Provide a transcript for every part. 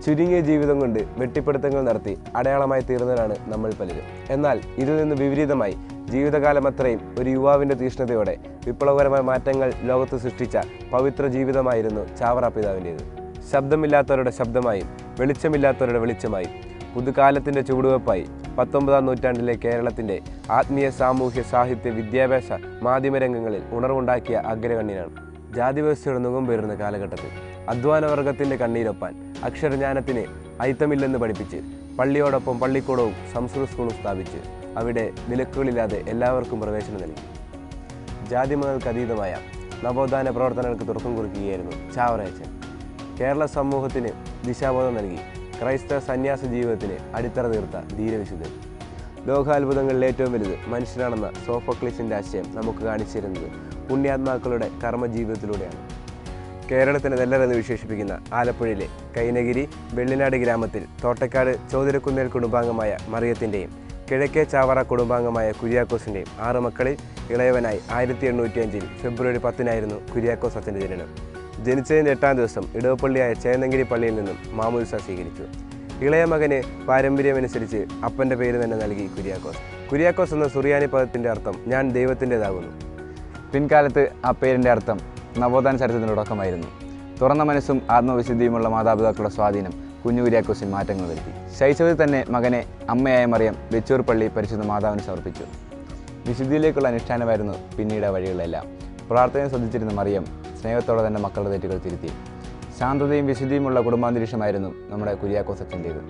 ചുരുങ്ങിയ ജീവിതം കൊണ്ട് വെട്ടിപ്പിടുത്തങ്ങൾ നടത്തി അടയാളമായി തീർന്നവരാണ് നമ്മൾ പലരും എന്നാൽ ഇതിൽ നിന്ന് വിപരീതമായി ജീവിതകാലം അത്രയും ഒരു യുവാവിൻ്റെ തീഷ്ണതയോടെ വിപ്ലവകരമായ മാറ്റങ്ങൾ ലോകത്ത് സൃഷ്ടിച്ച പവിത്ര ജീവിതമായിരുന്നു ചാവറ പിതാവിൻ്റേത് ശബ്ദമില്ലാത്തവരുടെ ശബ്ദമായും വെളിച്ചമില്ലാത്തവരുടെ വെളിച്ചമായും പുതുകാലത്തിൻ്റെ ചുവടുവെപ്പായി പത്തൊമ്പതാം നൂറ്റാണ്ടിലെ കേരളത്തിൻ്റെ ആത്മീയ സാമൂഹ്യ സാഹിത്യ വിദ്യാഭ്യാസ മാധ്യമരംഗങ്ങളിൽ ഉണർവുണ്ടാക്കിയ അഗ്രഗണ്യനാണ് ജാതി വ്യവസ്ഥയുടെ നുകം പേരുന്ന കാലഘട്ടത്തിൽ അധ്വാനവർഗത്തിൻ്റെ കണ്ണീരൊപ്പാൻ അക്ഷരജ്ഞാനത്തിന് അയിത്തമില്ലെന്ന് പഠിപ്പിച്ച് പള്ളിയോടൊപ്പം പള്ളിക്കൂടവും സംസ്കൃത സ്കൂളും സ്ഥാപിച്ച് അവിടെ വിലക്കുകളില്ലാതെ എല്ലാവർക്കും പ്രവേശനം നൽകി ജാതിമതങ്ങൾക്ക് അതീതമായ നവോത്ഥാന പ്രവർത്തനങ്ങൾക്ക് തുടക്കം കുറിക്കുകയായിരുന്നു ചാവറയച്ചൻ കേരള സമൂഹത്തിന് ദിശാബോധം നൽകി ക്രൈസ്തവ സന്യാസ ജീവിതത്തിന് അടിത്തറ തീർത്ത ധീരവിശുദ്ധൻ ലോകാത്ഭുതങ്ങളിൽ ഏറ്റവും വലുത് മനുഷ്യനാണെന്ന സോഫോക്ലിസിൻ്റെ ആശയം നമുക്ക് കാണിച്ചു തരുന്നത് പുണ്യാത്മാക്കളുടെ കർമ്മജീവിതത്തിലൂടെയാണ് കേരളത്തിന് നെല്ലറെന്ന് വിശേഷിപ്പിക്കുന്ന ആലപ്പുഴയിലെ കൈനഗിരി വെള്ളിനാട് ഗ്രാമത്തിൽ തോട്ടക്കാട് ചോതിരക്കുന്നേൽ കുടുംബാംഗമായ മറിയത്തിൻ്റെയും കിഴക്കേ ചാവറ കുടുംബാംഗമായ കുര്യാക്കോസിൻ്റെയും ആറ് മക്കളിൽ ഇളയവനായി ആയിരത്തി എണ്ണൂറ്റി അഞ്ചിൽ ഫെബ്രുവരി പത്തിനായിരുന്നു കുര്യാക്കോസ് അച്ഛൻ്റെ ജനനം ജനിച്ചതിൻ്റെ എട്ടാം ദിവസം ഇടവപ്പള്ളിയായ ചേന്നങ്കിരി പള്ളിയിൽ നിന്നും മാമൂൽസ സ്വീകരിച്ചു ഇളയ മകന് പാരമ്പര്യമനുസരിച്ച് അപ്പൻ്റെ പേര് തന്നെ നൽകി കുര്യാക്കോസ് കുര്യാക്കോസ് എന്ന സുറിയാനി പദത്തിൻ്റെ അർത്ഥം ഞാൻ ദൈവത്തിൻ്റെതാകുന്നു പിൻകാലത്ത് ആ പേരിൻ്റെ അർത്ഥം നവോത്ഥാന ചരിത്രത്തിൻ്റെ തുടക്കമായിരുന്നു തുറന്ന മനസ്സും ആത്മവിശുദ്ധിയുമുള്ള മാതാപിതാക്കളുടെ സ്വാധീനം കുഞ്ഞു കുര്യാക്കോസിൽ മാറ്റങ്ങൾ വരുത്തി ശൈശവത്തിൽ തന്നെ മകനെ അമ്മയായ മറിയം വെച്ചൂർ പള്ളി പരിശുദ്ധ മാതാവിന് സമർപ്പിച്ചു വിശുദ്ധിയിലേക്കുള്ള അനുഷ്ഠാനമായിരുന്നു പിന്നീട് ആ വഴികളെല്ലാം പ്രാർത്ഥന ശ്രദ്ധിച്ചിരുന്ന മറിയം സ്നേഹത്തോടെ തന്നെ മക്കളുടെ തെറ്റുകൾ തിരുത്തി ശാന്തതയും വിശുദ്ധിയുമുള്ള കുടുംബാന്തരീക്ഷമായിരുന്നു നമ്മുടെ കുര്യാക്കോസ് അച്ഛൻ്റേത്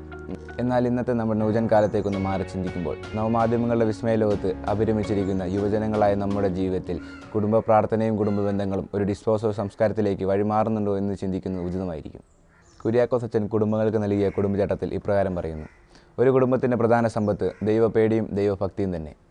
എന്നാൽ ഇന്നത്തെ നമ്മുടെ നൂജൻ കാലത്തേക്കൊന്ന് മാറി ചിന്തിക്കുമ്പോൾ നവമാധ്യമങ്ങളുടെ വിസ്മയ ലോകത്ത് അഭിരമിച്ചിരിക്കുന്ന യുവജനങ്ങളായ നമ്മുടെ ജീവിതത്തിൽ കുടുംബ പ്രാർത്ഥനയും കുടുംബ ബന്ധങ്ങളും ഒരു ഡിസ്പോസൽ സംസ്കാരത്തിലേക്ക് വഴിമാറുന്നുണ്ടോ എന്ന് ചിന്തിക്കുന്നത് ഉചിതമായിരിക്കും കുര്യാക്കോസ് അച്ഛൻ കുടുംബങ്ങൾക്ക് നൽകിയ കുടുംബചട്ടത്തിൽ ഇപ്രകാരം പറയുന്നു ഒരു കുടുംബത്തിൻ്റെ പ്രധാന സമ്പത്ത് ദൈവപേടിയും ദൈവഭക്തിയും തന്നെ